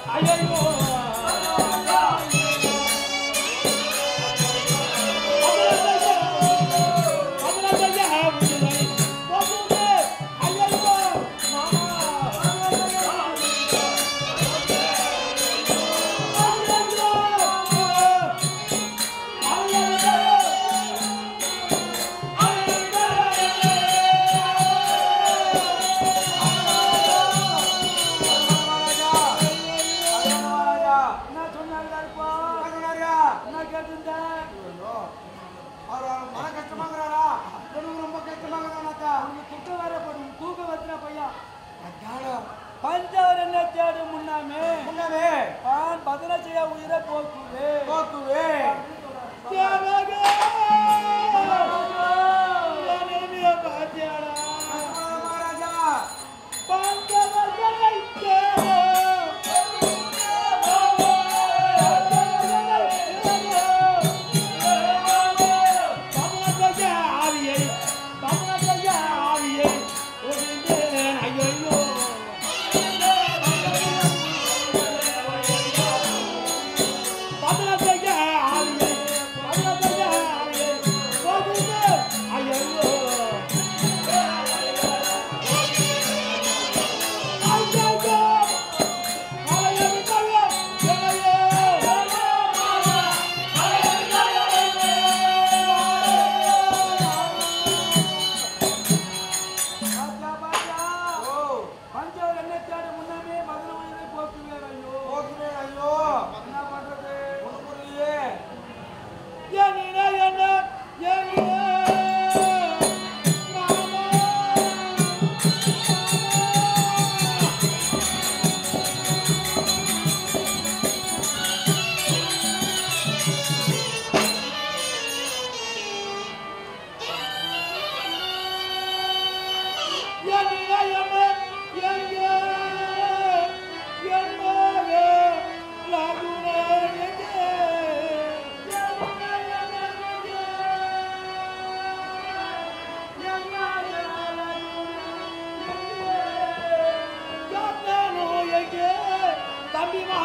என்ன சொன்னாருப்பா என்ன கேட்டிருந்தேன் உனக்கு துக்கம் வேற போடும் தூக்கம் வச்சுனா பையன் பஞ்சவர் என்ன தேடும் முன்னாமே நான் பதன செய்ய உயிரை போக்குவே தேவகே, என் இனிய பாத்தியாடா. பஞ்சவர்களை தேடும். தமிழக ஆவியை தமிழக ஆவியை ஒழிந்தேன் ஐயோ தமிழக ஆவியை தமிழக ஆவியை ஒழிந்தேன் ஐயோ ஐயோ அலையது கல்ல பஞ்சவர் என்ன தேடும் முன்னாமே பதின உயிரை போக்குவேன் ஐயோ என்ன பண்றது ஏனினா என்ன ஏனினா மாமா ஏனினா என்ன எங்க என்னவே லகுனே எங்க தம்பிமா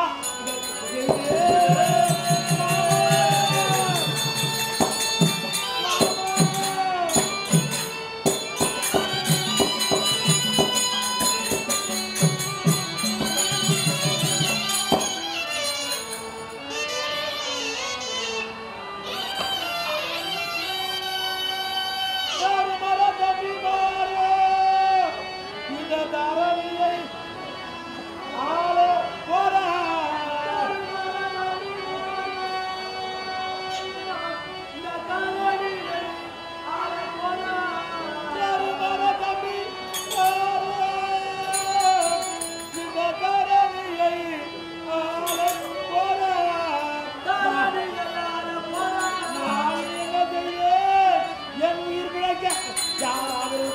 இந்த தரணியை ஆள போற என் உயிர் பிழைக்க யாராவது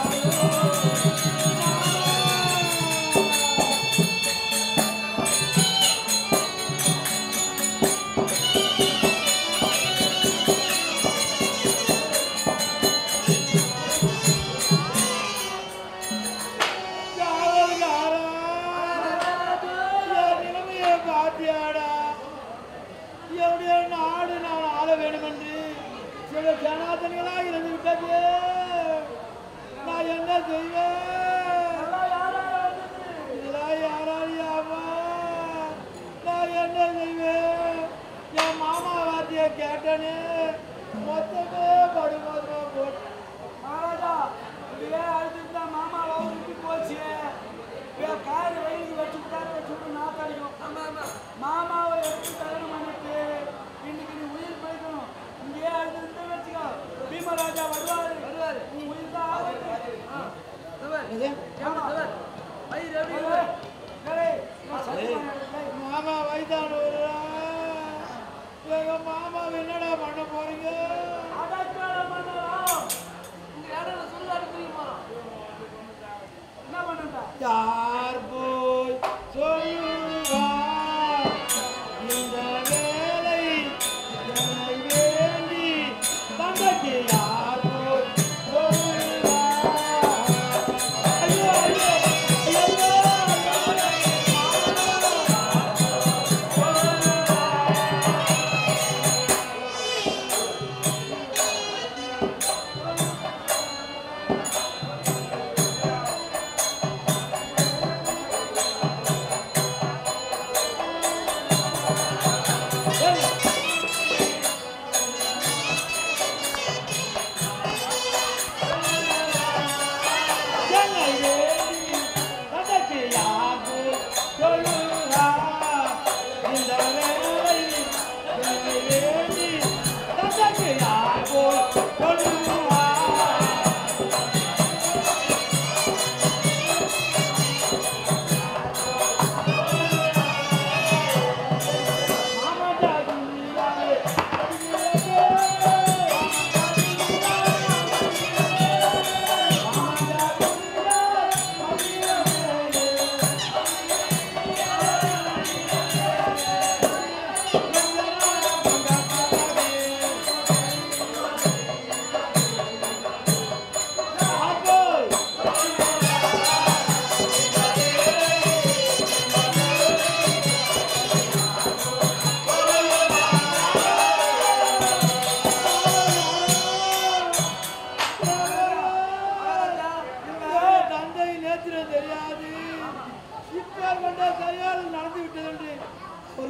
என்னுடைய நாடு நான் ஆள வேண்டும் என்று சில ஜனாதனிகளா இருந்து விட்டது நான் என்ன செய்வேன் இதெல்லாம் யாராலியாமா நான் என்ன செய்வேன் என் மாமா வாத்திய கேட்டனே மொத்தமே படுமோதமா போட்டு மகாராஜா இப்படியே அழுதுட்டா மாமா விட்டு போச்சு கார் வயலுக்கு வச்சு விட்டாரு வச்சு விட்டு நாத்தடிக்கும் மாமாவை எடுத்து கல்யாணம் பண்ணிட்டு இன்னைக்கு நீ உயிர் போய்க்கணும் இங்கேயே அழுது வச்சுக்கோ பீமராஜா வருவாரு வருவாரு உன் உயிர் தான் ஆபத்து. ஆமா. டேய், நான் சத்தியமா டேய், மாமா வயதானவரா எங்க மாமா என்னடா பண்ண போறீங்க என்ன பண்ணுங்க யார் போய் சொல்லுவார் இந்த வேலை என்னை வேண்டி தந்தைக்கு யார் போய் சொல்லுவார் ஐயோ ஐயோ ஐயோ ஐயோ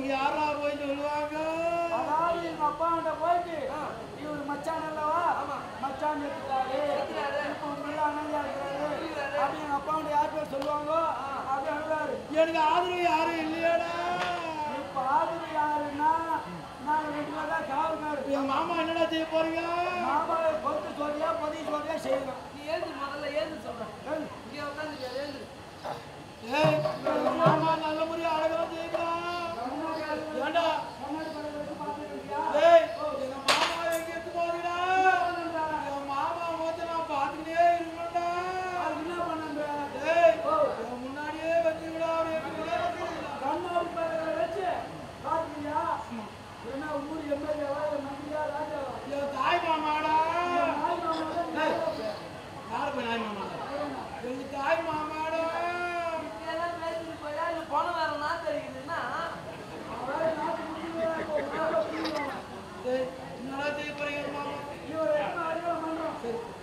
அதுக்கு யாரா போய் சொல்லுவாங்க அதாவது எங்க அப்பா கிட்ட போயிட்டு இவர் மச்சான் அல்லவா மச்சான் எடுத்துட்டாரு இப்போ உள்ள அண்ணன் இருக்கிறாரு அப்படி எங்க அப்பா கிட்ட யார் பேர் சொல்லுவாங்க அப்படி அழுவாரு எனக்கு ஆதரவு யாரும் இல்லையாடா இப்ப ஆதரவு யாருன்னா நாங்க ரெண்டு பேர் தான் காவல்காரு என் மாமா என்னடா செய்ய போறீங்க மாமாவை பொறுத்து சொல்லியா பதிவு சொல்லியா செய்யணும் நீ ஏந்து முதல்ல ஏந்து சொல்றேன் இங்கே உட்காந்து ஏந்து ஏய் என் மாமா நல்ல முறையா அழகா செய்யலாம் ஏண்டா கண்ணாடி படம் வச்சு பார்த்துட்டு இருக்கியா? ஏய் எங்க மாமா எங்க எடுத்து போறீடா என் மாமா மொத்த நான் பாத்துக்கிட்டே இருக்கணும்டா அதுக்கு என்ன பண்ணுங்க ஏய் என் முன்னாடியே வச்சுக்கிடா அவரு என்கிட்டயே வச்சுக்கிடா. கண்ணாடி படம் வச்சு பார்க்கலையா என்ன ஊர் எம்எல்ஏவா மந்திரியா ராஜாவா என் தாய் மாமாடா நாய் மாமா தான் ஏய், யாரு போய் நாய் மாமா எங்க தாய் மாமாடா இதெல்லாம் பேசிட்டு போயா இல்லை பணம் வேற நான் தெரியுதுன்னா அவன் நாட்டு முடிவு ஏய், என்னடா செய்ய போறீங்க என் மாமா இவர் என்ன அறிவு பண்றோம்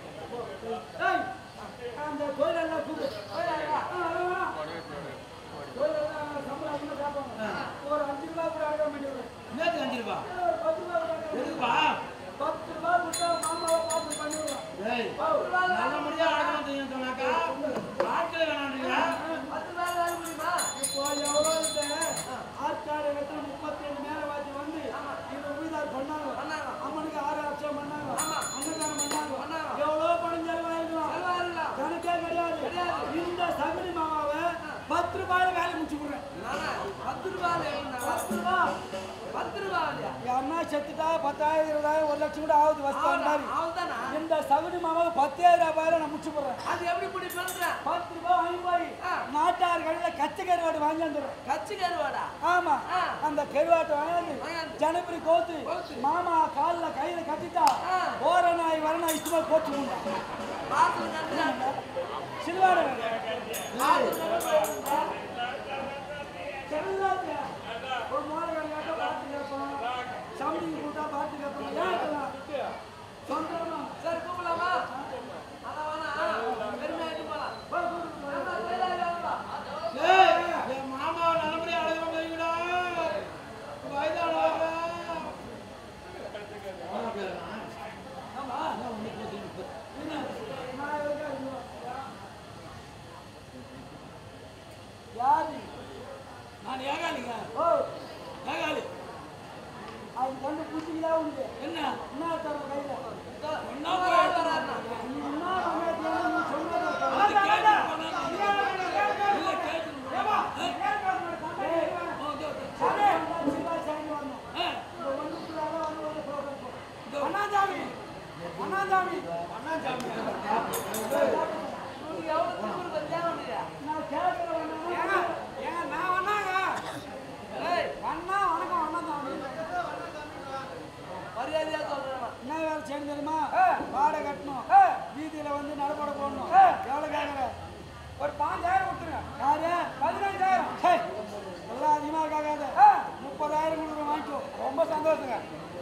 ஏய், அந்த கோயிலெல்லாம் கூப்பிடு கோயிலெல்லாம் ஆ, வரவா? கோயிலெல்லாம் சம்பளம் அதிகமா கேட்பாங்க. ஒரு அஞ்சு ரூபா கூட அடக்க மாட்டேங்குது என்னத்துக்கு அஞ்சு ரூபா ஒரு பத்து ரூபா கூட அடக்க எதுக்குப்பா பத்து ரூபா கொடுத்தா மாமாவை பார்த்து பண்ணிவிடுவோம் ஏய் நல்ல முறையா அழகா செய்யணும் சொன்னாக்கா ஆட்களை வேணான்றீங்களா பத்து நாள் வேலை முடியுமா இப்போ எவ்வளோ இந்த ஆற்காடு இடத்துல முப்பத்தேழு மேலவாதி வந்து இந்த உயிதார் பண்ணாங்க பண்ணாங்க. அம்மனுக்கு ஆறு லட்சம் பண்ணாங்க அன்னதானம் பண்ணாங்க பண்ணாங்க. எவ்வளோ பணம் செலவாயிருக்கலாம் செலவாயில்ல கணக்கே கிடையாது இந்த சகுனி மாமாவை பத்து ரூபாயில வேலை முடிச்சு விடுறேன் நானா பத்து ரூபா எப்படின்னா பத்து ரூபா பத்து ரூபா இல்லையா யாருன்னா செத்துட்டா பத்தாயிரம் இருபதாயிரம் ஒரு லட்சம் கூட ஆகுது வஸ்தான் மாதிரி அவன் தானா இந்த சகுனி மாமாவை பத்தாயிரம் ரூபாயில நான் முடிச்சு போடுறேன் அது எப்படி இப்படி பண்றேன் பத்து ரூபாய் வாங்கி போய் ஆ. நாட்டார் கடையில் கச்சை கருவாடு வாங்கி வந்துடுறேன் கச்சு கருவாடா ஆமா ஆ. அந்த கருவாட்டை வாங்கி வாங்கியாந்து. ஜனபரி கோத்து கோத்து. மாமா கால்ல கையில கட்டிட்டா ஆ. ஓர நாய் வர நாய் இஷ்டமா கோச்சு உண்டா பாத்துல கண்டு சிலுவாட ஒரு மோளை கேட்டா பாட்டு கேட்போம் சம்பளம் கூட்டா பாட்டு கேட்போம் ஏன் இதெல்லாம்? சொந்தமா சரி கூப்பிடலாமா அதான் வேணா பெருமையாட்டு போலாம் போய் கூட்டிட்டு வா. ஆமா, கையில வேணும்பா. ஏய் என் மாமா நல்ல முறையா அழகா செய்யுங்கடா வயதானவங்க ஆமா என்ன? நான் இருக்கேன் இங்க. யாரு நான் ஏகாலிங்க ஓ ஏகாலி அது கண்டு புத்திக்கலாம் உனக்கு என்ன என்ன தர கையில என்ன போய் நீ என்ன பண்ணாதீங்க, நீ சொன்னதை கேளு. அது கேட்டு ஏய், போனா இல்ல கேட்டு ஏம்மா, ஏன் பேச மாட்டே? ஏய், சரி, நான் சிவா சாமி வரணும். இந்த ஒண்ணுக்குள்ளார வந்து ஒரு program போ. அண்ணாசாமி, அண்ணாசாமி, உனக்கு எவ்வளவு திமிரு பத்தியா உனக்கு? நான் கேட்கிறேன் அண்ணா. ஏங்க, நான் வந்தாங்க. ஏய், அண்ணா, வணக்கம் அண்ணாசாமி. மரியாதையா சொல்றேன் என்ன வேலை செய்யணும் தெரியுமா வாடகை கட்டணும் வீதியில வந்து நடப்பட போடணும் எவ்வளவு கேட்கற ஒரு பாஞ்சாயிரம் கொடுத்துருங்க யாரு பதினஞ்சாயிரம் எல்லாம் அதிகமா கேட்காத முப்பதாயிரம் கொடுக்குற வாங்கிக்கோ ரொம்ப சந்தோஷங்க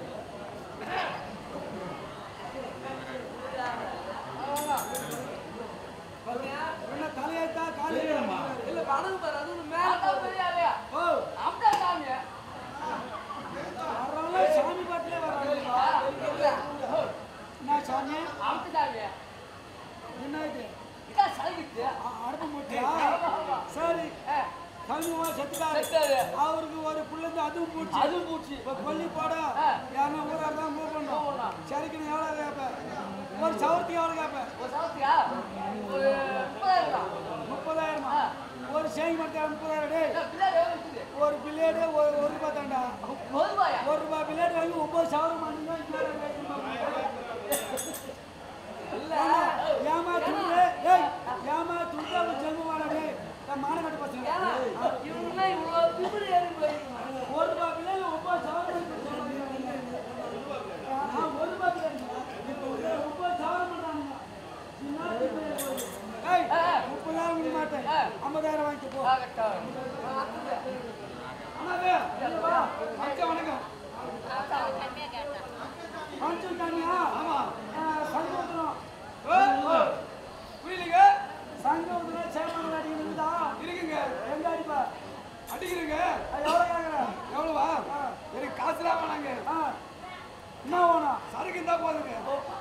பாத்தியா? என்ன தலையெழுத்தா காலி இல்ல படகு பாரு அது ஒண்ணு மேல பெரியாலையா ஓ அம்மா சாமி வர்றவங்க சாமி பாட்டிலே வர்றாங்க என்ன சாமி அம்மா சாமி என்ன இது இதான் சலகிட்டு அ- அடுப்பு மூட்டியா சரி கல்விமா செத்துட்டாரு செத்தாரு. அவருக்கு ஒரு புள்ளந்து அதுவும் பூச்சி அதுவும் பூச்சி. இப்ப கொல்லி போட ஆ. யாருன்னா ஊரா தான் மூவ் பண்ணும் சரிக்கு எவ்வளவு கேப்ப ஒரு சவரத்துக்கு எவ்வளவு கேப்ப ஒரு சவத்தியா ஒரு முப்பதாயிரம் தான் முப்பதாயிரமா ஒரு சேங்கி மட்டும் முப்பதாயிரம் டேய் பிள்ளைங்க எவ்வளவு இருக்குது ஒரு பிள்ளைடு ஒரு ஒரு ரூபாய் தாண்டா ஒரு ரூபாயா ஒரு ரூபாய் பிள்ளைடு வாங்கி ஒன்பது சவரம் வாங்கினா இல்ல ஏமா துண்டு டேய் ஏமா துண்டு அவன் ஜென்மமாடா டேய் நான் மானகட்ட பசங்க ஏன்னா இவனுமே இவ்வளவு திமிரு ஏறி போயிருக்காங்க ஒரு ரூபாய் பிள்ளைல ஒன்பது சவரம் நான் ஒரு ரூபாய் பிள்ளைங்க இப்போ வந்து ஒன்பது சவரம் பண்றானுங்க என்ன திமிரு இது? ஏய் முப்பதாயிரம் கொடுக்க மாட்டேன் ஐம்பதாயிரம் வாங்கிக்க போ அண்ணாவே இங்க வா அக்கா வணக்கம் பஞ்சம் தண்ணியா ஆமா சங்கோத்திரம் புரியலங்க சங்கோத்திரம் சேமன் அடிக்கிறதா இருக்குங்க எங்க அடிப்பா அடிக்கிறீங்க எவ்வளவு கேக்குற எவ்வளவு தான் வேணாங்க ஆ, என்ன வேணும் சரக்கு இருந்தா போதுங்க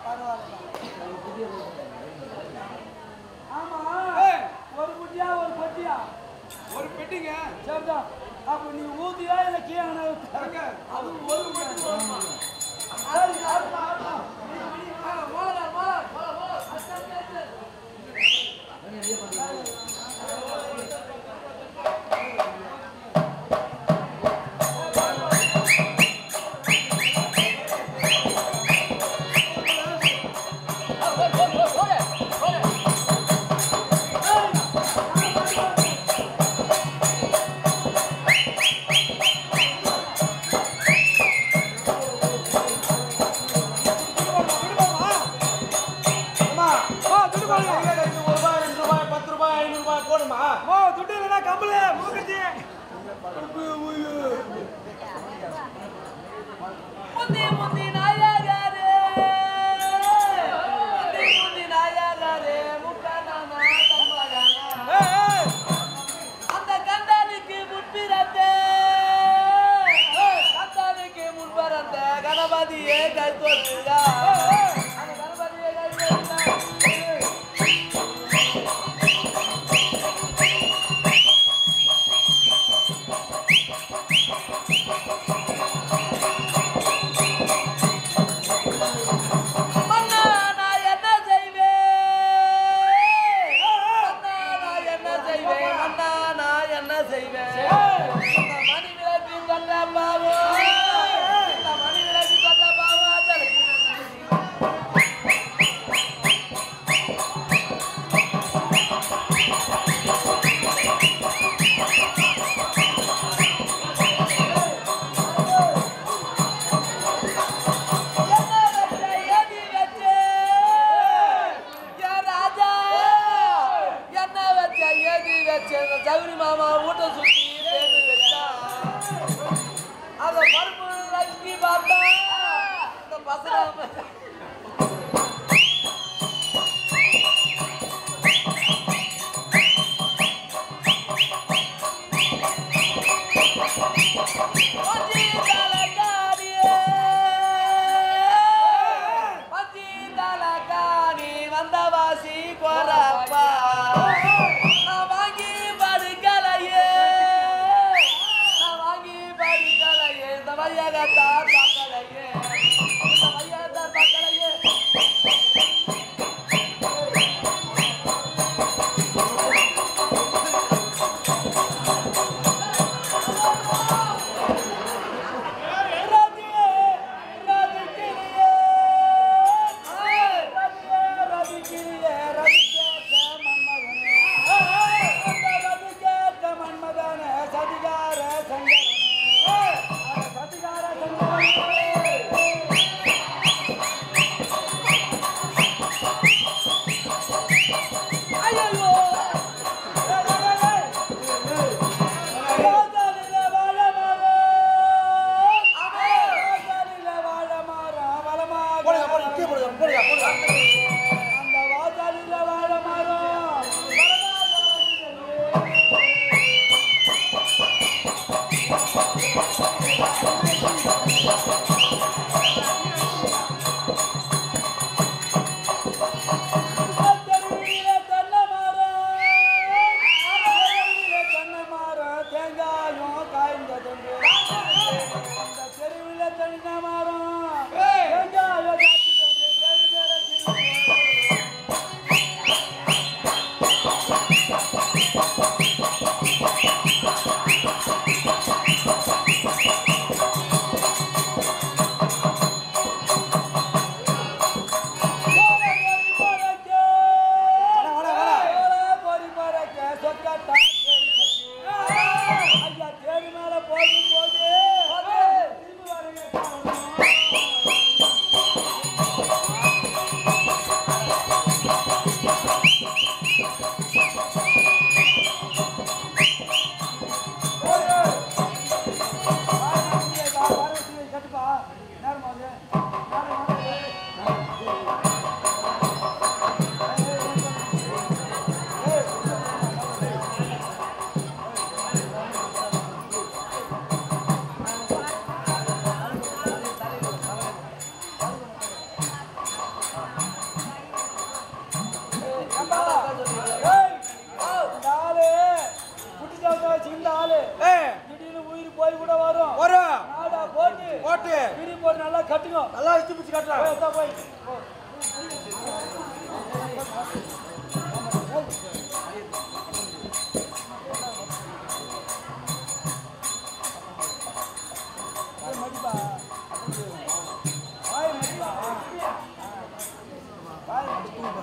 ஆமா ஒரு குட்டியா ஒரு பொட்டியா ஒரு பெட்டிங்க சரிதான் அப்ப நீ ஊதியா இல்ல கீழே தரங்க அது ஒரு பெட்டி போதுமா சரி, ஆடுமா, ஆடுமா. ஆ, மோளம், மோளம், மோளம், மோளம். அச்சு, அச்சு, அச்சு. அம்மா, துட்டு இல்லைன்னா கம்பளு, மூக்குத்தி. முந்தி முந்தி நாயகாரே முந்தி முந்தி நாயகாரே முக்கண்ணனா தம்மகனா ஏய், ஏய். அந்த கண்டானுக்கு முன்பிறந்தே கண்டானுக்கு முன்பிறந்த கணபதியே கை தொழுகா அந்த கணபதியே கை தொழுகா மன்னா நான் என்ன செய்வேன் மன்னா நான் என்ன செய்வேன் மன்னா நான் என்ன செய்வேன் இந்த மணி விளக்கு கொண்ட பாவம் இந்த மணி விளக்கு கொண்ட பாவம் தலைக்கு சௌரி மாமா ஊட்ட சுத்தி பேரு வச்சா அத பருப்பு லட்சுமி பார்த்தா இந்த பசங்க பச்சி தலகாணியே பச்சி தலகாணி வந்தவாசி கொரப்பா நான் வாங்கி படுக்கலையே நான் வாங்கி படுக்கலையே இந்த வையகத்தா பார்க்கலையே இந்த வையகத்தா பார்க்கலையே அந்த வாசாலில வாழ மரம் தெருவில தென்னை மரம் தெருவில தென்னை மரம் தேங்காயும் காய்ந்ததுண்டு அந்த தெருவில தென்னை மரம் தேங்காயும் காய்ந்ததுண்டு தேடி தேடி ஆ கூட வரும் ஒரு நாடா போட்டு போட்டு பிரி போட்டு நல்லா கட்டுங்க நல்லா வச்சு பிடிச்சி கட்டுறேன் போய், இந்தா போய் போ. போய் மடிப்பா. வாய் மடிப்பா. வாய் மடிப்பா.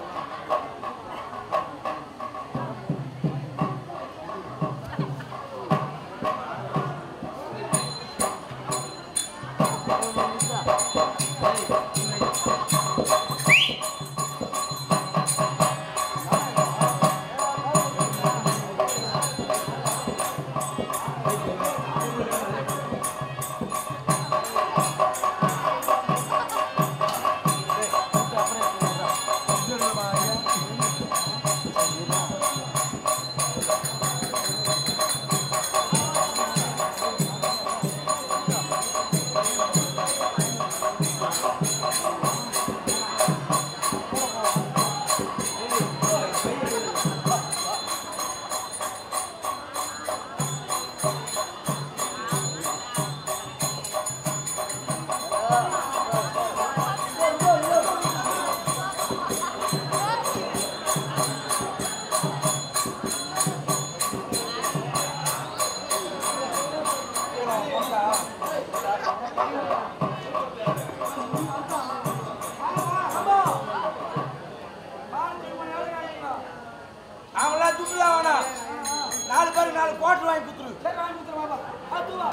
அவங்களாம் துட்டுலாம் வேணாம் நாலு பேருக்கு நாலு குவார்டர் வாங்கி கொடுத்துரு சரி, வாங்கி கொடுத்துரு, வாப்பா. ஆ, தூ வா.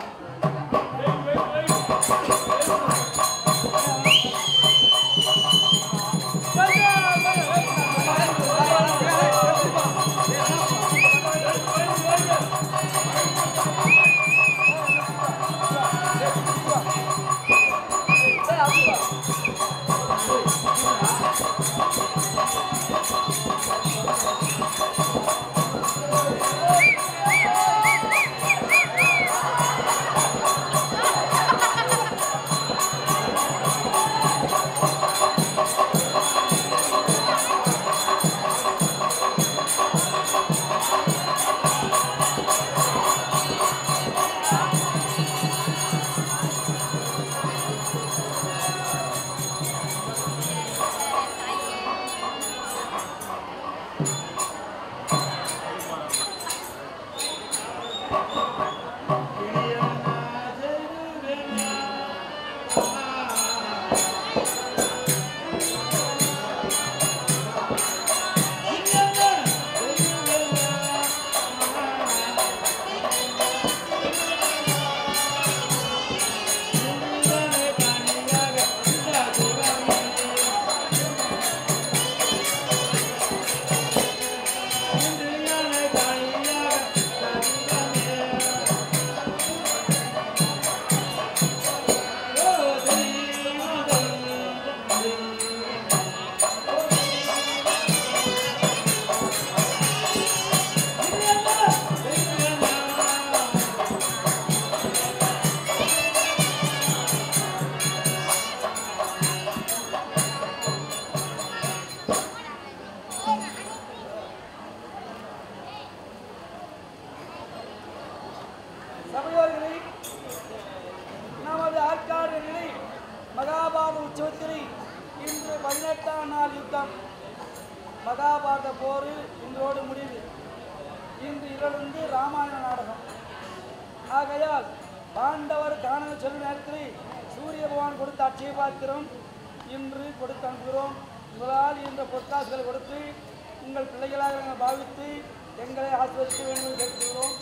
சபையோர்களே நமது ஆற்காடு நிலை மகாபாரத உற்சவத்திலே இன்று பதினெட்டாம் நாள் யுத்தம் மகாபாரத போர் இன்றோடு முடிவு இன்று இரண்டு ராமாயண நாடகம் ஆகையால் பாண்டவர் காண சொல்லும் நேரத்தில் சூரிய பகவான் கொடுத்த அட்சய பாத்திரம் இன்று கொடுத்து அனுப்புகிறோம் உங்களால் இந்த பொற்காசுகளை கொடுத்து உங்கள் பிள்ளைகளாக நாங்கள் பாவித்து எங்களை ஆசிர்வதிக்க வேண்டும் என்று கேட்டுக்கிறோம்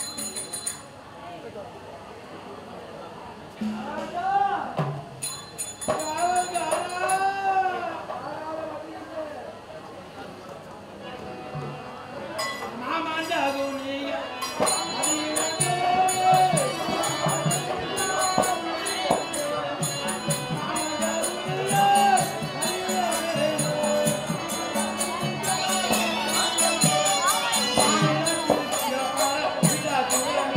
Yeah.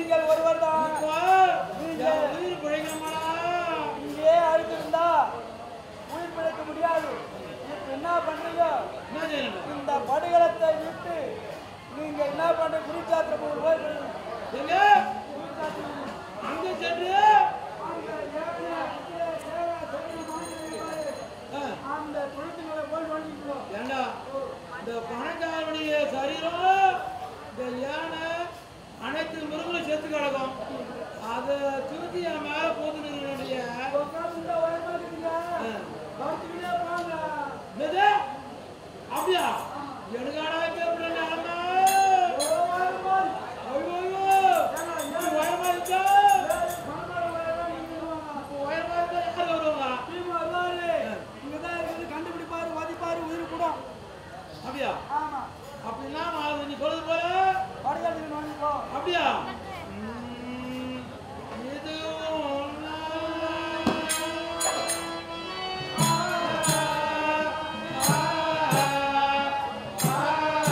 நீங்கள் ஒருவர் தான் இப்போ என் உயிர் பிழைக்கணுமாடா இங்கே அழுத்திருந்தா உயிர் பிழைக்க முடியாது இப்ப என்ன பண்றீங்க என்ன செய்யணும் இந்த படுகளத்தை விட்டு நீங்க என்ன பண்ற குருச்சாத்திரம் போய் எங்க அங்க சென்று ஆ, அந்த குழந்தைங்களை போய் பண்ணிக்கிறோம் ஏண்டா இந்த பணக்காரனுடைய சரீரம் இந்த யானை அனைத்து மிருகங்களும் செத்து கிடக்கும் அதை தூக்கி என் மேல போட்டுனுடைய உட்கார்ந்து உயரமா இருக்குங்க படுத்துக்கிட்டே போங்க என்னது அப்படியா எனக்காடா கேட்பட நிலமை உயரமா ஐயோ இப்படி உயரமா இருக்கா மனதோட உயரமா நின்னுடுவாங்க. இப்போ உயரமா இருந்தா யார் வருவாங்க தீவு வருவாரு. இங்கதான் இருக்குது, கண்டுபிடிப்பாரு, வதிப்பாரு, உயிர் கூடும். அப்படியா ஆமா. அப்படின்னா நான் நீ சொல்றது போல படுக்கிறதுக்கு நோண்டிக்கோ. அப்படியா ம், இதுவும் நான்.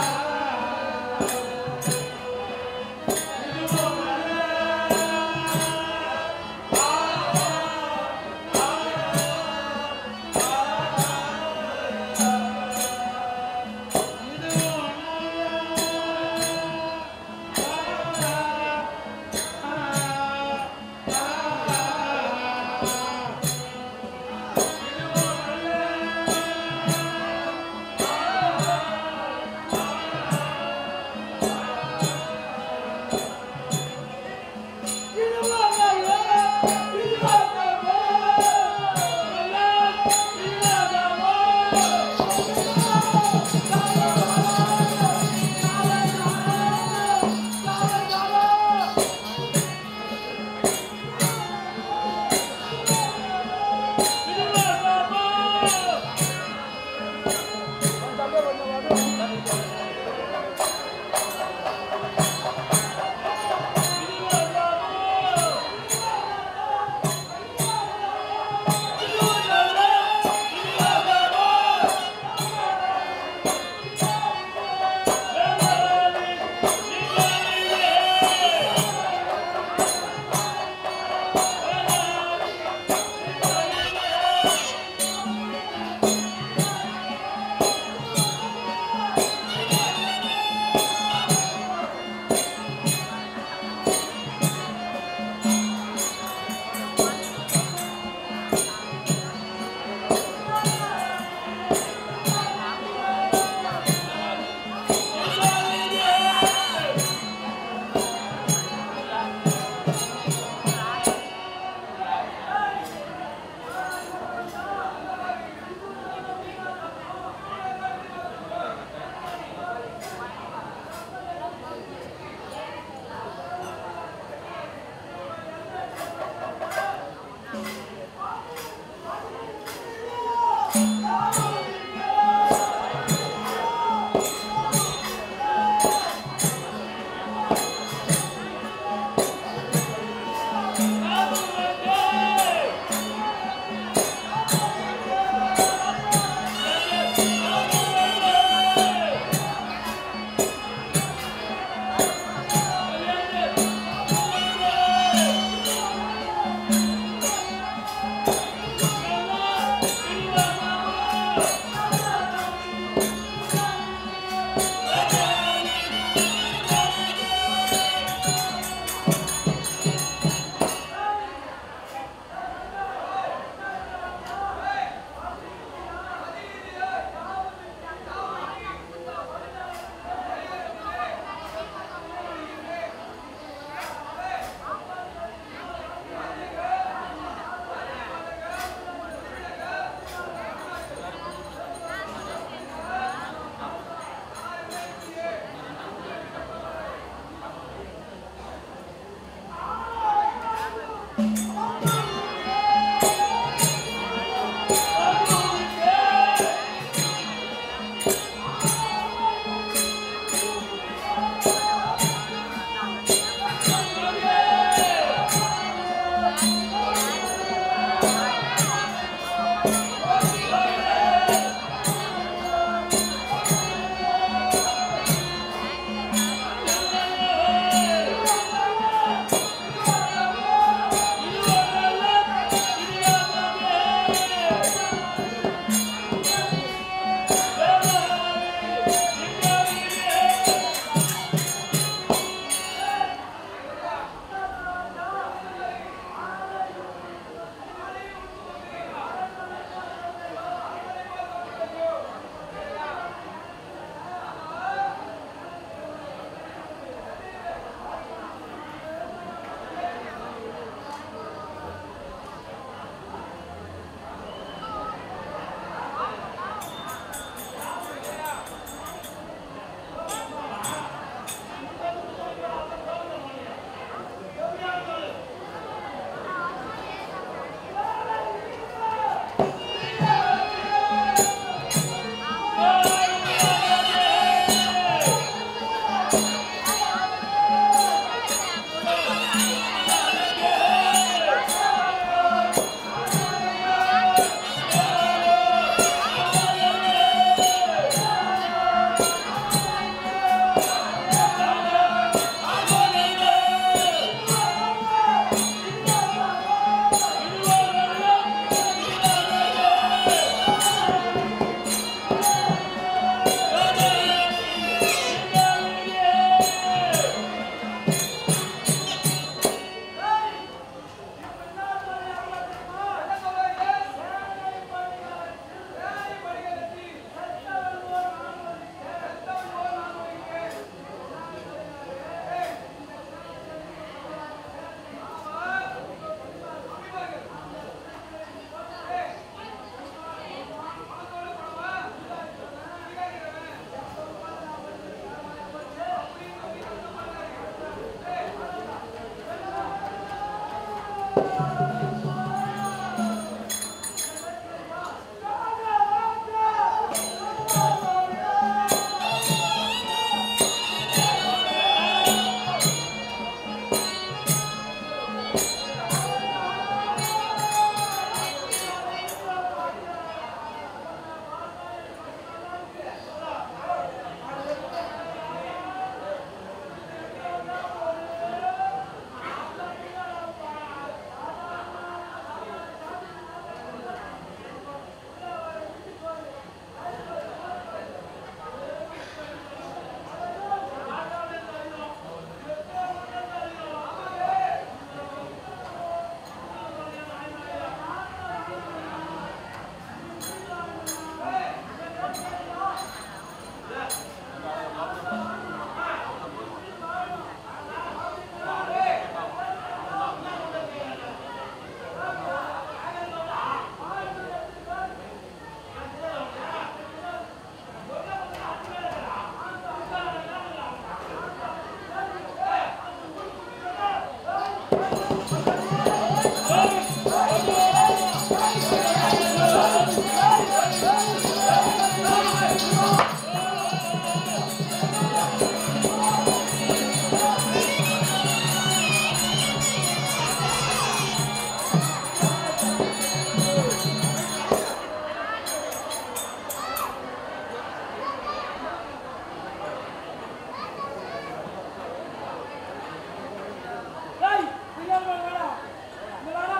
டேய், பின்னாடி வா, வாடா. இங்க வாடா.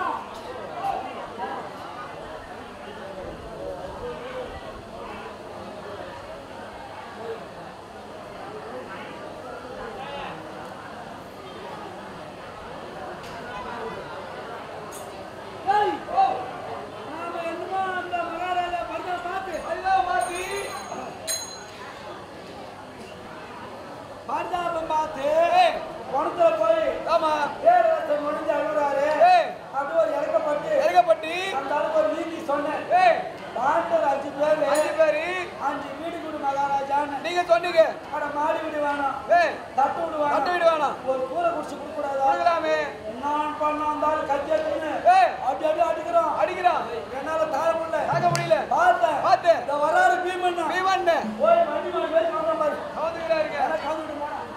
டேய், நாம என்னமோ அந்த மகாராஜா படத்தை பார்த்து பரிதாபம் பார்த்து குணத்துல போய் ஆமா பேரரசர் முடிஞ்சு அழுகுறாரு ஏய். அப்படி ஒரு இறக்கப்பட்டு இறக்கப்பட்டி அந்த அளவுக்கு ஒரு நீதி சொன்னேன் ஏய் டாக்டர் அஞ்சு பேரு அஞ்சு பேரு அஞ்சு வீடு கொடு மகாராஜான்னு நீங்க சொன்னீங்க அட மாடி வீடு வேணாம் ஏய் தட்டு வீடு வேணாம் தட்டு வீடு வேணாம். ஒரு கூரை குடிச்சு கொடுக்க கூடாதா கொடுக்கலாமே நான் பண்ண வந்தாலும் கத்தி எடுத்துன்னு ஏய் அப்படி அப்படி அடிக்கிறோம் அடிக்கிறான் என்னால தாழ முடியல தாக்க முடியல பார்த்தேன் பார்த்தேன். இந்த வராரு பீமண்ணா பீமன் போய் வண்டி மேல போய் சொல்றேன் பாரு கவுந்துக்கிறா இருக்க எனக்கு கவுந்து விடு போடா.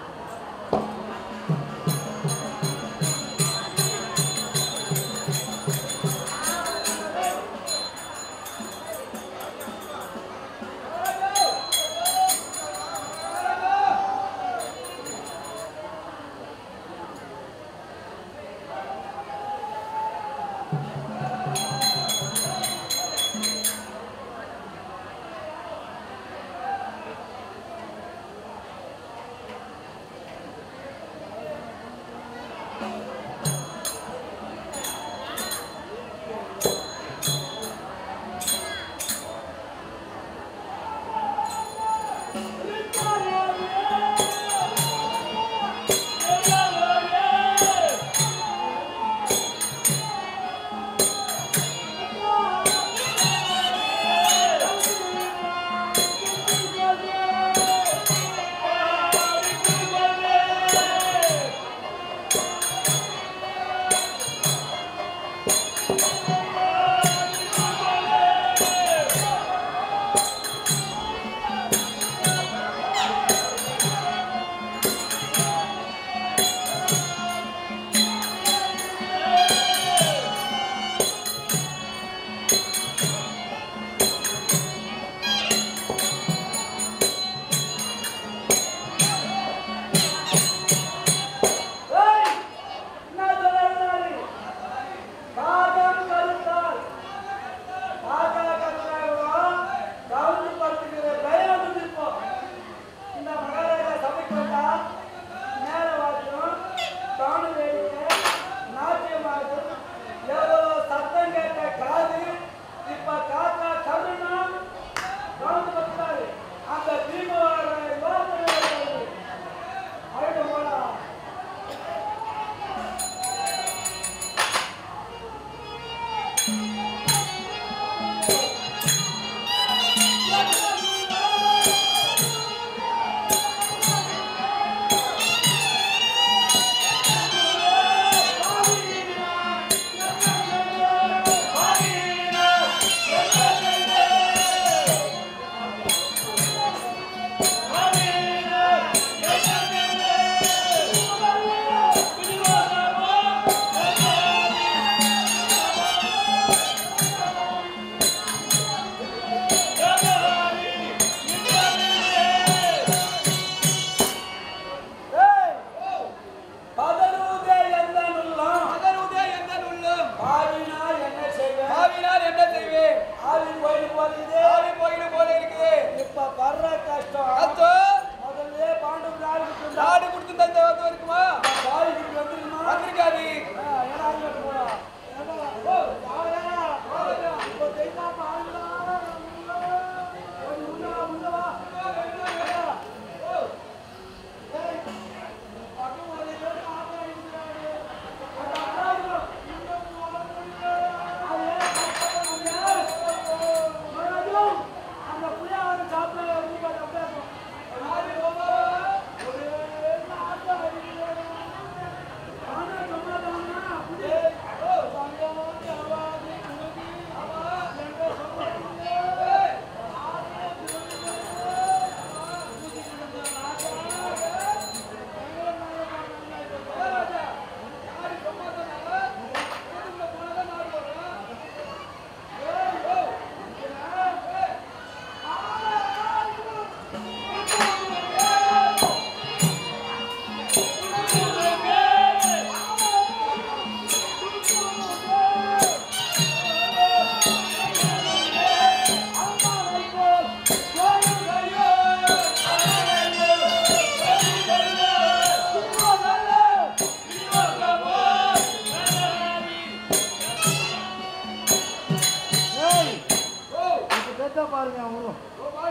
பாருங்க அவங்களும்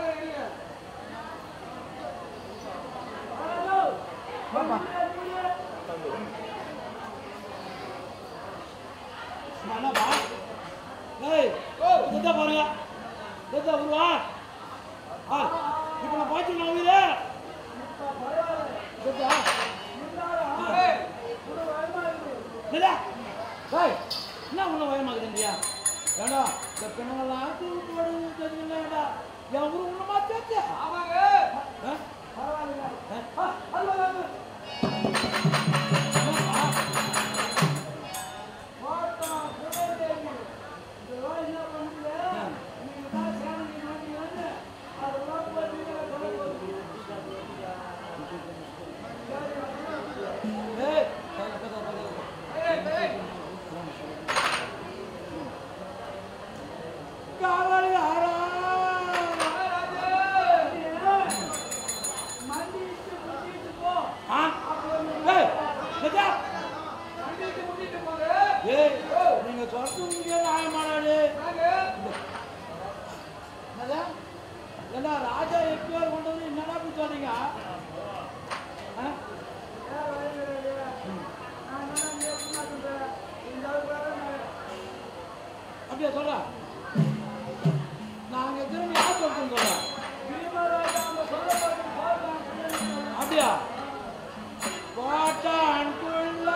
பாப்பா என்னப்பா ஏய் இதை பாருங்க இதை உருவா ஆ இப்போ நான் பார்த்துருக்கேன் உயிரே இதை இல்லைடா டேய் என்ன உன்ன பயமாக்குதுன்றியா ஏண்டா இந்த பெண்ணுங்கள்லாம் தூக்கு போடுறது தெரிஞ்சுங்களா என் ஊர் உன்னமா சேர்த்து ஆ? ஆ? ஏய், பக்கத்துல, பக்கத்துல. காவல்காரா! ஆ? ஏய், நிஜா. ஏய், நீங்க சொல்றது நியாயமானாடு என்னது? ஏண்டா ராஜா எப்பியார் கொண்டு வந்து என்னடா இப்படி சொல்றீங்க ஆ? அப்படியா சொல்ற நாங்க திரும்பி யார் சொல்றோம் சொல்ற அப்படியா கோட்டான் குள்ள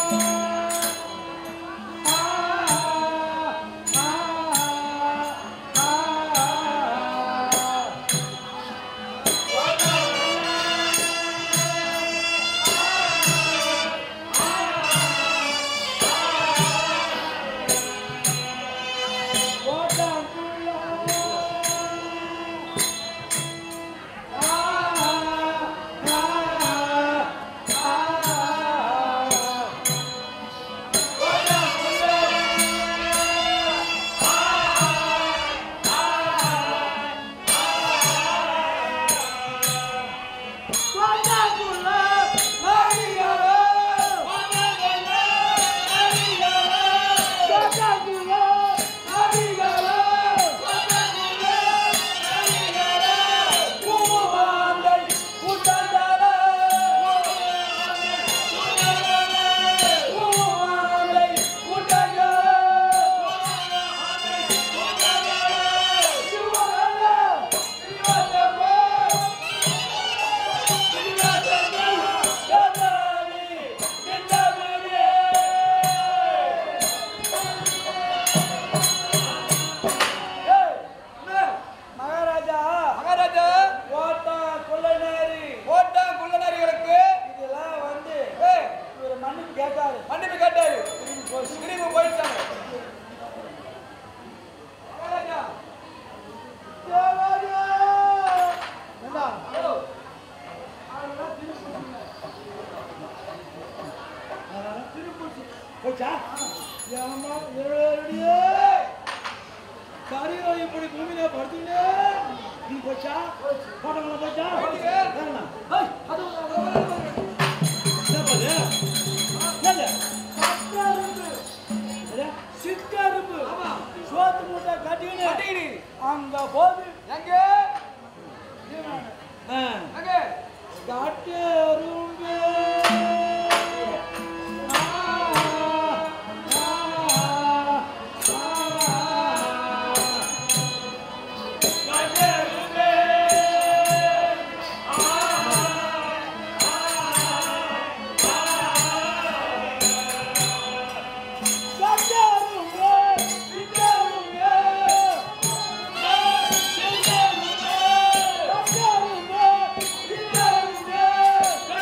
கோட்டான் குள்ள மகாராஜா மகாராஜா கோட்டா கொள்ளைநேரி ஓட்டா குள்ளநரிகளுக்கு இதெல்லாம் வந்து ஏய், இவர் மன்னிப்பு கேட்டாரு மன்னிப்பு கேட்டாரு திரும்பி போயிட்டாங்க மகாராஜா தேவாரியா! ஏண்டா? அதெல்லாம் திருப்பூச்சி. போச்சா? ஏம்மா, ஏழடியே! சரீரம் இப்படி பூமியில படுத்துக்கிட்டே, நீ போச்சா? போட்டவங்கள போச்சா? வேணாம். ஏய், அது அது, அது, அது, அது. என்னப்பா இது? என்னது? என்னது? சித்தருப்பு சோத்து மூட்டை கட்டிக்கிட்டு கட்டிக்கிடு. அங்க போது எங்க ஆ. எங்க காட்டு அரும்பே. ஆ, ஆ, ஆ, காட்டு அரும்பே. காட்டு அரும்பே, காட்டு அரும்பே. காட்டு அரும்பே, காட்டு அரும்பே, காட்டு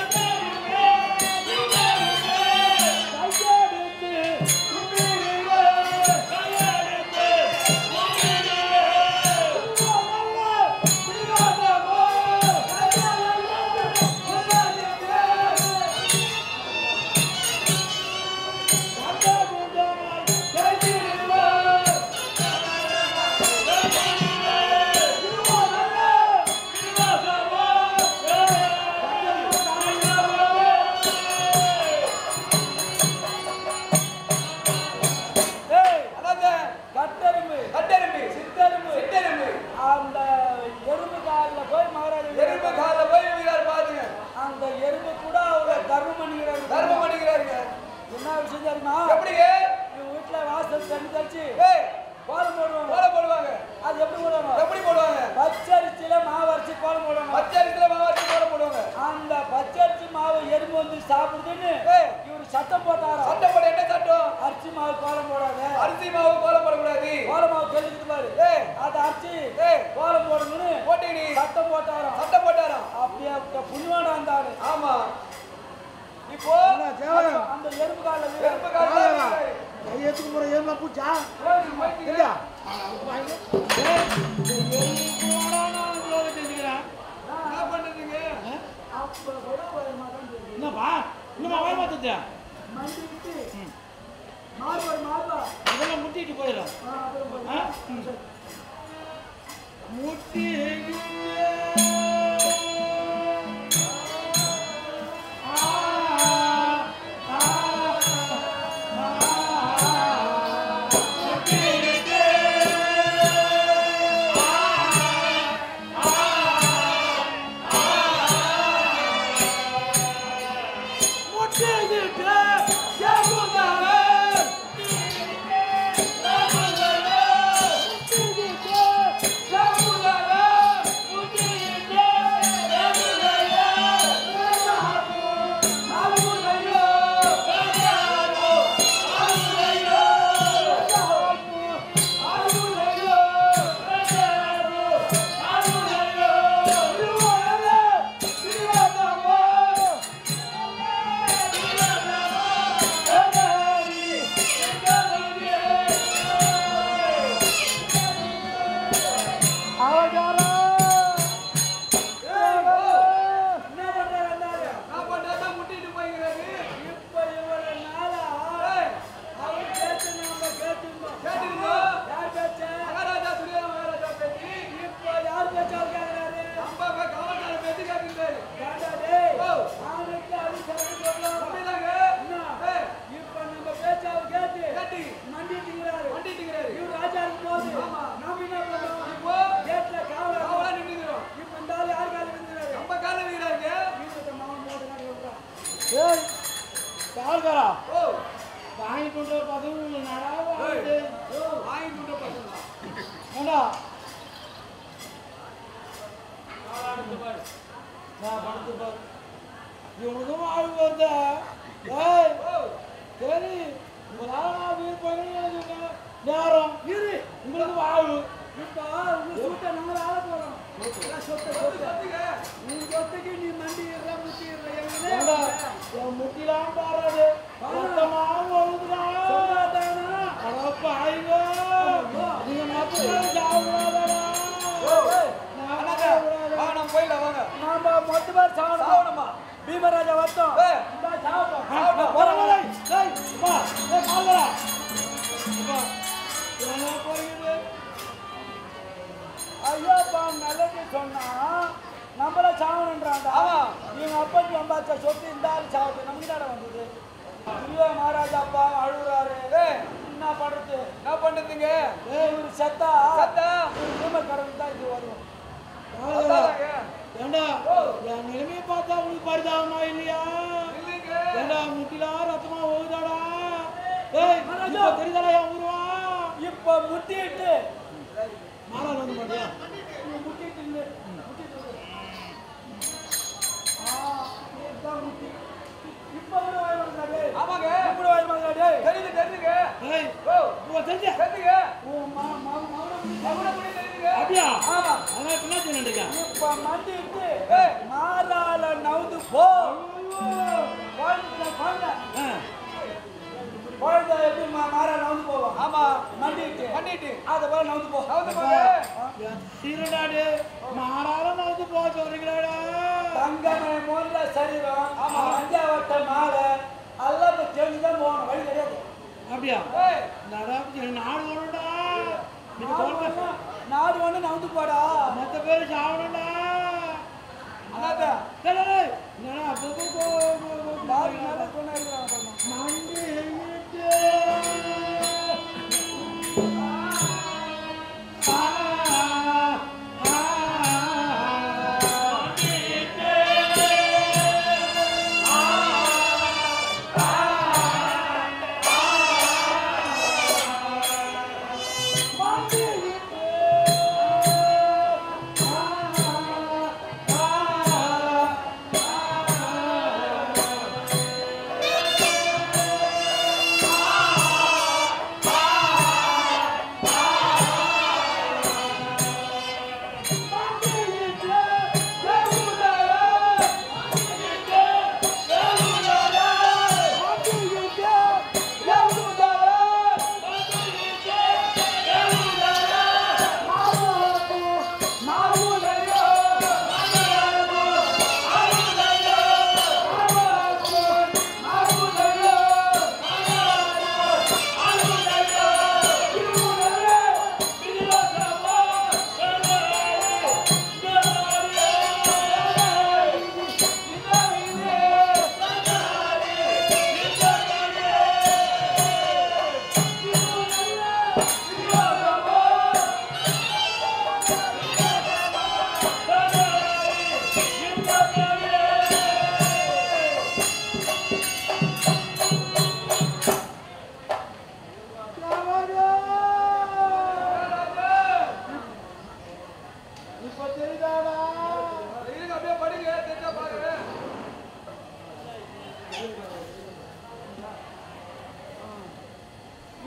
எப்படிங்க இவங்க வீட்டுல வாசல் தண்ணி தெளிச்சு ஏய் கோலம் போடுவாங்க கோலம் போடுவாங்க அது எப்படி போடுவாங்க எப்படி போடுவாங்க பச்சரிசியில மாவு அரைச்சு கோலம் போடுவாங்க பச்சை அரிசியில மாவாட்டி கோலம் போடுவாங்க அந்த பச்சரிசி மாவு எறும்பு வந்து சாப்பிடுதுன்னு ஏய் இவரு சத்தம் போட்டாரா சட்டை போட என்ன சட்டம் அரிசி மாவு கோலம் போடாத அரிசி மாவு கோலம் போடக்கூடாது கோலம் மாவு கேள்விக்கு பாரு ஏய் அதை அரைச்சி ஏய் கோலம் போடணும்னு போட்டீங்க நீ சத்தம் போட்டாராம் சட்டை போட்டாராம் அப்படியே புண்ணியவாடா இருந்தாரு ஆமா இப்போ அந்த எறும்பு காலில் எறும்பு காலம் கையெழுத்துக்கு முறை ஏமா பூச்சா இல்லையா தெரிஞ்சுக்கிறேன் என்ன பண்ணுறீங்க அப்ப கூட ஒரு மகன் தெரியும். என்னப்பா இன்னுமா வாய்மாத்தத்தியா மண்டிட்டு மார்பா மார்பா இதெல்லாம் முட்டிட்டு போயிடும் ஆ, அப்புறம் ஆ? பாரு. முட்டி என்ன பண்றாரு அந்தாரு? நான் பண்ணாத முட்டிட்டு போய்க்கிறாரு இப்ப இவ்வளவு நாளா அவர் பேச்ச நாம கேட்டிருந்தோம். கேட்டிருந்தோம். யார் பேச்ச? மகாராஜா துரியோதன மகாராஜா பேச்சு இப்ப யார் பேச்ச அவர் கேக்குறாரு? நம்ம காவல்கார பேச்சு கேட்கிறாரு ஏண்டா டேய், ஓ. அவனுக்கு அது சரி சொல்லலாம். அப்படிதாங்க என்ன? ஏய், இப்ப நம்ம பேச்ச அவர் கேட்டு கேட்டி மண்டிட்டுங்கிறாரு. வண்டிட்டுக்கிறாரு இவர் ராஜா இருக்கும்போது ஆமா. நாம என்ன பண்றோம்? இப்போ கேட்ல காவலா காவலா நின்றுக்கிறோம் இப்ப இந்த ஆளு யார் கால விழுந்துறாரு? நம்ம கால வீராங்க வீட்டுக்கு மாவன் போட்டு காட்டி விடுறான். ஏய் கால்காரா ஓ வாங்கிட்டு வந்து பதவி நடா ஏய், ஓ வாங்கி கொண்டு பசங்க ஏண்டா நான் படுத்து பாரு இவனுக்கும் ஆள் வருத ஏய் ஓ சரி உங்களால நான் வீர் பண்ணி நேரம் இரு உங்களுக்கு வாழ்வு இப்ப உங்க சூட்டை நாங்க ஆள போறோம். எல்லாம் சொத்தை சொத்தை. சொல்லுங்க நீ சொத்துக்கு நீ மண்டிடுற, முட்டிடுற, எங்கனே ஏண்டா இருக்க? என் முட்டிலாம் பாராது மொத்தமாக வருதுடா சொல்லாதானா? அடப்பா ஐயோ நீங்க மொத்தமாக சாப்பிடாதடா நான் அண்ணாங்க வா நம்ம போயிடலாம் வாங்க நாம மொத்த பேர் சாவணுமா? சாவணுமா? பீமராஜா வத்தோம். ஏய். இந்தா சாவட்டும். சாப்பிட்டோம். போடா, போடா. டேய், அப்பா, டேய், கால்களா. அப்பா, என்ன போறீங்க? ஐயோப்பா, நல்லது சொன்னா நம்மள சாவணுன்றாங்க ஆமா. இவங்க அப்பன் சம்பாதிச்ச சொத்து இந்த ஆள் சாவத்து நமக்கு தானே வந்தது துரியா மகாராஜா அப்பா அழுகுறாரு ஏய். என்ன பண்றது என்ன பண்ணுறதுங்க ஏய், இவரு செத்தா சத்தா இவரு பீம கடவுள் தான் இது வரும் கால்களா. அதாங்க. ஏண்டா என் நிலைமையை பார்த்தா உங்களுக்கு பரிதாபமா இல்லையா இல்லைங்க ஏண்டா முட்டிலாம் ரத்தமா ஓகுதாடா ஏய் இப்ப தெரியுதாடா என் உருவா இப்ப முட்டிட்டு மாலால வந்து மாட்டியா முட்டிட்டு இல்லை. முட்டிட்டு இல்லை. ஆ, இதுதான் முட்டி. இப்ப கூட வாய் வாங்குறாரு. ஆமாங்க இப்படி வாய் வாங்குறாரு. தெரியுது தெரியுதுங்க ஏய் ஓ உங்க தெரிஞ்ச தெரியுதுங்க உன் மா- மா- மகனை முடி- அவனை முடி தெரியுதுங்க அப்படியா ஆமா. அதெல்லாம் என்ன சொன்னீங்க இப்ப மண்டிட்டு ஏய். மாறால நவுந்து போ குழந்தை குழந்தை ஆ குழந்தை எப்படி மா- மாறால நவுந்து போவோம் ஆமா மண்டிட்டு பண்ணிட்டு அதை போல நவுந்து போ நவுந்து போங்க சீரடாடு மாறாலும் வந்து போக சொல்றீங்களாடா தங்கமே முதல்ல சரீரம் அஞ்சாவட்ட மாலை எல்லாம் இப்ப தெரிஞ்சுதான் போகணும் வழி கிடையாது அப்படியா ஏய் நடா நாடு வரணும்டா நீங்க நாடு தோல்வி ஒண்ணு, நாடு ஒண்ணு நவுந்து போடா மொத்த பேர் சாவணும்டா அண்ணாத்த, டேய், டேய், டேய். என்னடா அப்போ போ, போ, போ, போ, போ. நாடு நல்ல பொண்ணா இருக்கிறாங்க பாருங்க. மண்டி எங்கிட்டு? ஆ, ஆ, ஆ.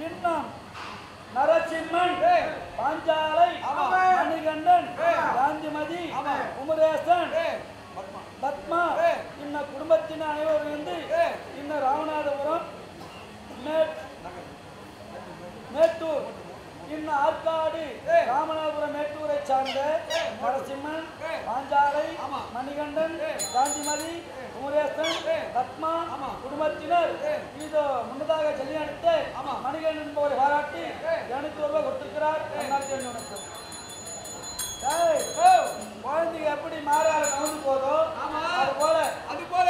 இன்னும் நரசிம்மன் பாஞ்சாலை மணிகண்டன் காந்திமதி குமரேசன் பத்மா இன்ன குடும்பத்தின் அனைவரும் இருந்து இன்ன ராமநாதபுரம் மே- மேட்டூர் இன்ன ஆற்காடு ராமநாதபுரம் மேட்டூரை சார்ந்த நரசிம்மன் பாஞ்சாலை மணிகண்டன் காந்திமதி குமரேசன் பத்மா குடும்பத்தினர் இது முன்னதாக சொல்லி அனுப்பித்து மணிகண்டன் என்பவரை பாராட்டி எனக்கு ஒரு ரூபாய் கொடுத்திருக்கிறார் நன்றி வணக்கம் ஏய், குழந்தைங்க எப்படி மாறால நகர்ந்து போதோ அது போல அது போல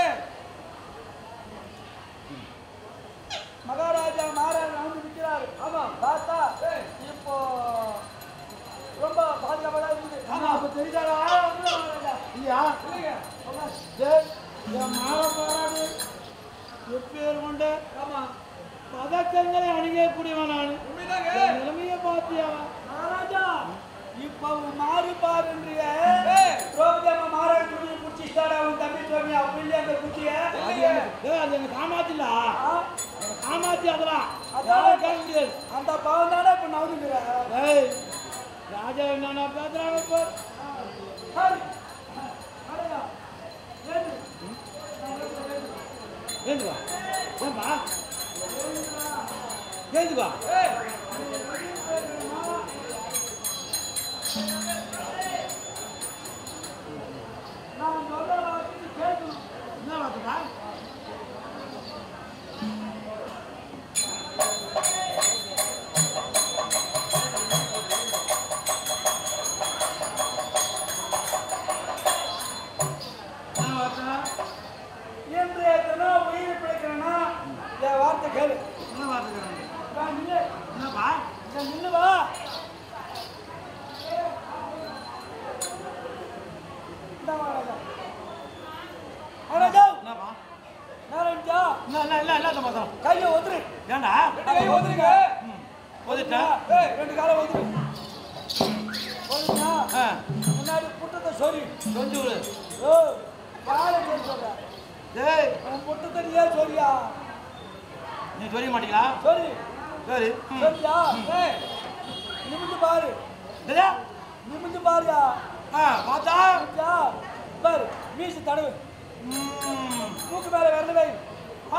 மகாராஜா மாறால நகர்ந்து நிற்கிறாரு ஆமா பார்த்தா இப்போ ரொம்ப பாதுகாப்பாக இருக்குது ஆமா, அப்ப தெரியுதாடா? இல்லையா? இல்லைங்க டேய், என் மாலை பாராடு. எப்பேர் கொண்ட பதக்கங்களை அணியக்கூடியவன் நான் உண்மைதாங்க என் நிலைமையை பார்த்தியா மகாராஜா இப்போ மாறி பாருன்றிய திரௌபதி அம்மா மாறாடு துணியை பிடிச்சிட்டாடா அவன் தம்பி சுவாமி அப்படி இல்லையா அந்த குச்சிய அது எனக்கு- டேய், அது எனக்கு காமாத்தில காமாத்தி அதெல்லாம் அதான். அதான் கேட்க முடியாது அந்த பாவம் தானே இப்ப நவுதுங்கிற டேய், ராஜா என்னன்னா பேசுறாங்க இப்போ ஏந்து வா ஏன்பா ஏந்து வா நான் சொல்ற வார்த்தைக்கு கேட்கணும் என்ன வார்த்தைப்பா என்ன வார்த்தை இன்றைய தினம் உயிர் பிழைக்கிறேன்னா என் வார்த்தை கேளு என்ன வார்த்தை நான் நில்லு என்னப்பா நான் நில்லு வா இந்த மகாராஜா மகாராஜா என்னப்பா நாராயணஜா இல்ல இல்ல இல்ல இல்ல தம்பா கையை ஒதுரு ஏண்டா கையை ஒதுருங்க போதிட்டா ஏய், ரெண்டு காலம் ஒதுரு ஒதுருங்க ஆ முன்னாடி புட்டத்தை சொறி கொஞ்சம் விடு ஓ யாரை சொல்லி சொல்ற டேய் உன் புட்டத்தை நீ ஏன் சொரியா நீ சொல்ல மாட்டீங்களா சொரி சரி ம். சொரியா ஏய் நிமிந்து பாரு டேய், நிமிந்து பாருயா ஆ பார்த்தா நிமிந்தா பாரு மீசு தடவு ம். மூக்கு மேல விரல வை ஆ,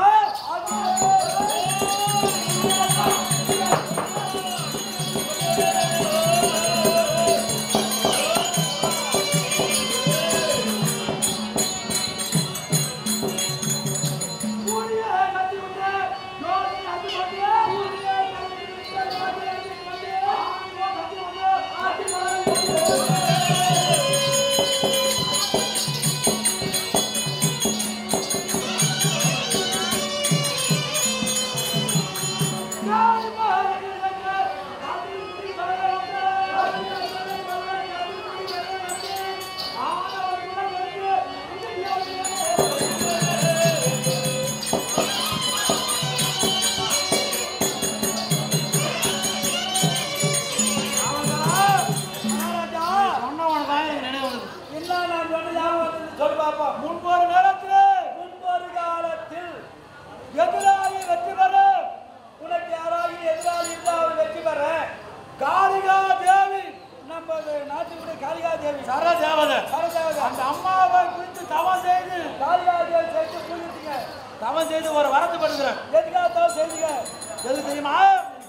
மகாராஜா சொன்னவனதான் எனக்கு நினைவு வருது. என்ன நான் சொன்ன ஞாபகம் வருதுன்னு சொல்லு பாப்போம் முன்பொரு நேரத்திலே முன்பொரு காலத்தில் எதிராளி வெற்றி பெற உனக்கு யாராவது எதிராளி இருந்தால் அவர் வெற்றி பெற காளிகா தேவி நம்ம நாட்டுக்குடைய காளிகா தேவி சர தேவதை சரதேவதை அந்த அம்மாவை குறித்து தவம் செய்து காளிகா தேவி சேர்த்து பூஜித்துங்க தவம் செய்து ஒரு வரத்து பெறுகிறேன் எதுக்காக செய்துங்க எது தெரியுமா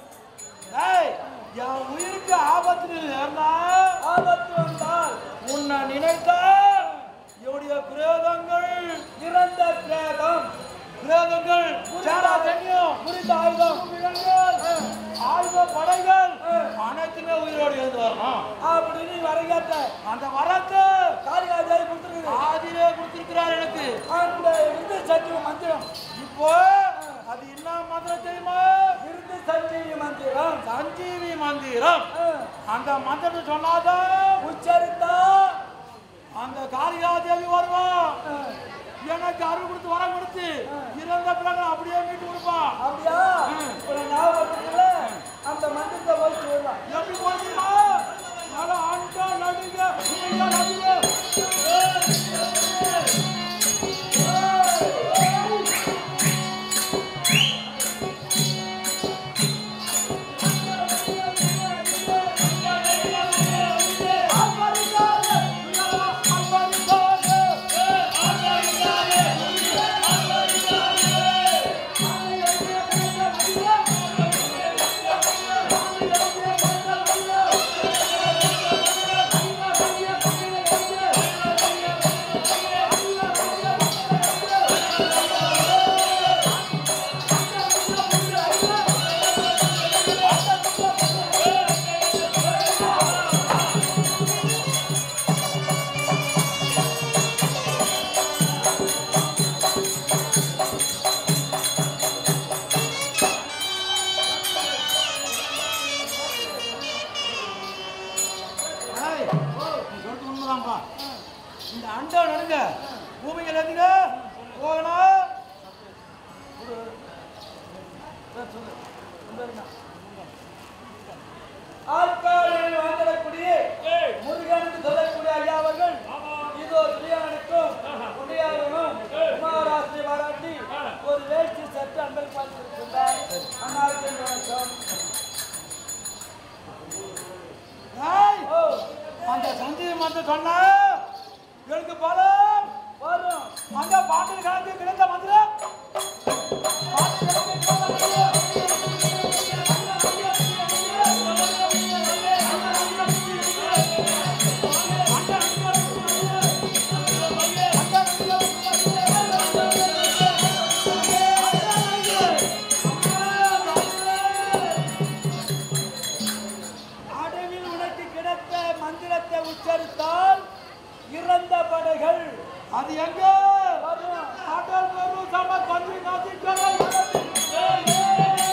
ஏய் என் உயிருக்கு ஆபத்து நேர்ந்தா ஆபத்து வந்தால் உன்னை நினைத்தா என்னுடைய பிரேதங்கள் இறந்த பிரேதம் பிரேதங்கள் சேரா தண்ணியும் முறிந்த ஆயுதம் விலங்குகள், ஆயுத படைகள் அனைத்துமே உயிரோடு இருந்து வரணும் அப்படின்னு நீ வரங்கேட்ட அந்த வரத்தை காளிகா தேவி கொடுத்துருக்குது ஆதிலே கொடுத்திருக்கிறார் எனக்கு அந்த விருது சஞ்சீவ மந்திரம் இப்போ அது என்ன மந்திரம் தெரியுமா விருது சஞ்சீவி மந்திரம் சஞ்சீவி மந்திரம் ஆ, அந்த மந்திரத்தை சொன்னாதான் உச்சரித்தா அந்த காளிகா தேவி வருவான் ஆ, எனக்கு அருள் கொடுத்து வரம் கொடுத்து இறந்த பிறகு அப்படியே மீட்டு கொடுப்பான் அப்படியா ஒரு ஞாபகத்துல அந்த மந்திரத்தை போய் சொல்லலாம் எப்படி போச்சுமா நட ஆண்ட நடுங்க உண்மையா நடுங்க இந்த அண்டா நடுங்க பூமிக்கு எல்லாத்துங்க போகணும் ஆட்காலில் வாழ்ந்திடக்கூடிய முருகனுக்கு சொல்லக்கூடிய ஐயா அவர்கள் இதோ துரியானுக்கும் உடையாரனும் குமாராசிரியை பாராட்டி ஒரு வேஷ்டி சற்று அன்பல் பார்த்திருக்கின்றார் அன்னாருக்கு என் வணக்கம் ஏய், ஓ அந்த சஞ்சீவி மந்திரம் சொன்னா எனக்கு பலம் வரும் அந்த பாட்டில் கணக்கு கிடைத்த மந்திரம் அடவில் உனக்கு கிடைத்த மந்திரத்தை உச்சரித்தால் இறந்த படைகள் அது எங்க வரும் அடல் பெரு சம பன்றி நாசி கடல்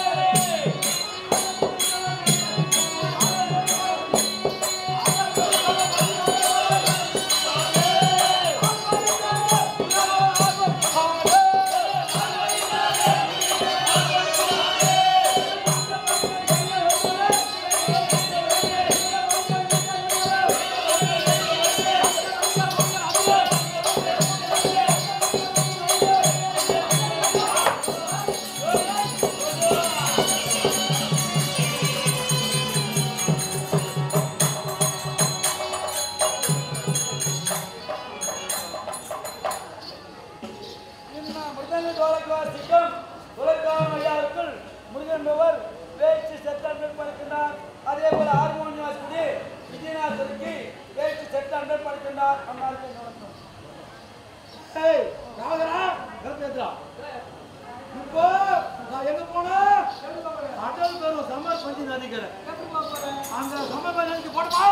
இன்னும் மிருதங்க தோலக்குவாசிக்கும் துலக்காம ஐயாவுக்குள் முருகன் என்பவர் வேட்சி செத்தன்கள் படுக்கின்றார் அதே போல ஹார்மோனியம் வாசிப்படி விஜயநாதருக்கு வேட்சி செத்தன்கள் படுக்கின்றார் அன்னாருக்கு என் வணக்கம் ஏய் ராகரா கருத்தேத்ரா இப்போ நான் எங்க போனேன் அடல் பெரு சமர் பஞ்சு நதிக்கரை அந்த சமர் பஞ்சு நதிக்கு போடுமா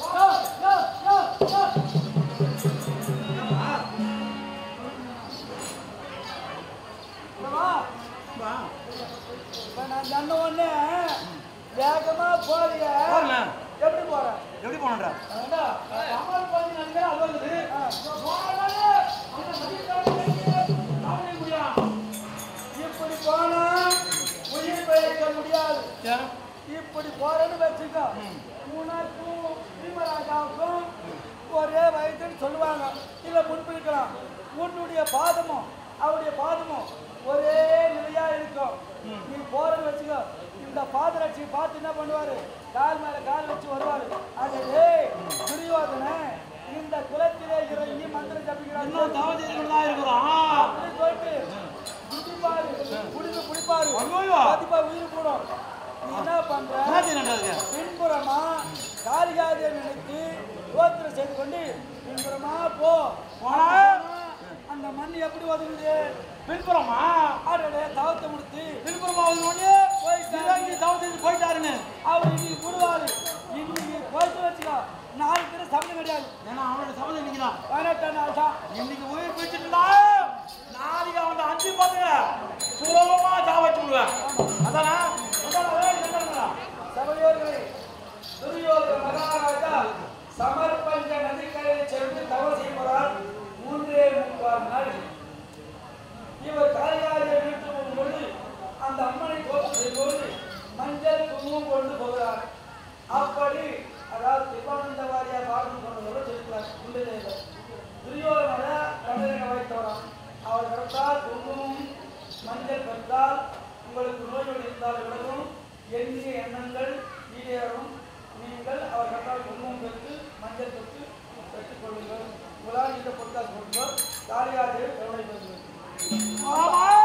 இல்லவா? வா இப்ப நான் சொன்ன உடனே வேகமா போறிய போறல எப்படி போற எப்படி போனடா ஏண்டா? சமர் பஞ்சு நதிக்கரை அது வந்து ஆ. போனாலே அந்த நதிக்கரை தாண்டி முடியும் இப்படி போனா உயிர் பிழைக்க முடியாது இப்படி போறேன்னு வச்சுக்கோ உனக்கும் பீமராஜாவுக்கும் ஒரே வயதுன்னு சொல்லுவாங்க இல்லை முன்பிருக்கலாம் உன்னுடைய பாதமும் அவருடைய பாதமும் ஒரே நிலையா இருக்கும் நீ போறேன்னு வச்சுக்கோ இந்த பாதரட்சி பார்த்து என்ன பண்ணுவாரு கால் மேல கால் வச்சு வருவாரு அது ஏய் துரியோதன இந்த குலத்திலே இறங்கி மந்திரம் ஜபிக்கிறாங்க இன்னும் தவறு செய்து தான் இருக்கிறோம் அப்படி சொல்லிட்டு குடிப்பாரு குடிச்சு குடிப்பாரு ஐயோயோ. கண்டிப்பா உயிர் போடும் நீ என்ன பண்ற என்ன செய்யணுன்றது பின்புறமா காளிகாதியை நினைத்து தோத்திரம் செய்து கொண்டு பின்புறமா போ போனா? அந்த மண் எப்படி ஒதுங்குது பின்புறமா ஆடோட தவத்தை முடித்து பின்புறமா வந்து இறங்கி தவறு செய்து போயிட்டாருன்னு அவர் இன்னைக்கு போடுவாரு இன்னைக்கு போயிட்டு வச்சுக்கோ நாளைக்கு பேர் சமயம் கிடையாது ஏன்னா அவனோட சபதம் நிற்கிறான் பதினெட்டாம் நாள் தான் இன்னைக்கு உயிர் பிடிச்சிருந்தா நாளைக்கு அவன் அஞ்சு பார்த்துங்க சுலபமா சாவ வச்சு விடுவேன் அதானா அதானா? ஏய், என்னடா? சபையோர்களே துரியோதன மகாராஜா சமர்பஞ்ச நதிக்கரையில் சென்று தவம் செய்வதால் மூன்றே முக்கால் நாள் இவர் காளியாரியை வீட்டு போகும்பொழுது அந்த அம்மனை தோற்று செய்யும்போது மஞ்சள் குங்குமம் கொண்டு போகிறார் அப்படி அதாவது திவானந்த வாரியா பாடம் சொன்னதோடு சொல்லிக்கிறார் குண்டதேவ துரியோதன கண்டனை வைத்தவராம் அவர் கருத்தால் குங்குமம் மஞ்சள் பெற்றால் உங்களுக்கு நோய்கள் இருந்தால் விலகும் எண்ணிய எண்ணங்கள் ஈடேறும் நீங்கள் அவர் கட்டால் குங்குமம் பெற்று மஞ்சள் பெற்று பெற்றுக் கொள்ளுங்கள் உங்களால் இந்த பொருட்கள் கொடுங்கள் காளியாதேவி கருணை பெறுங்கள் ஆமா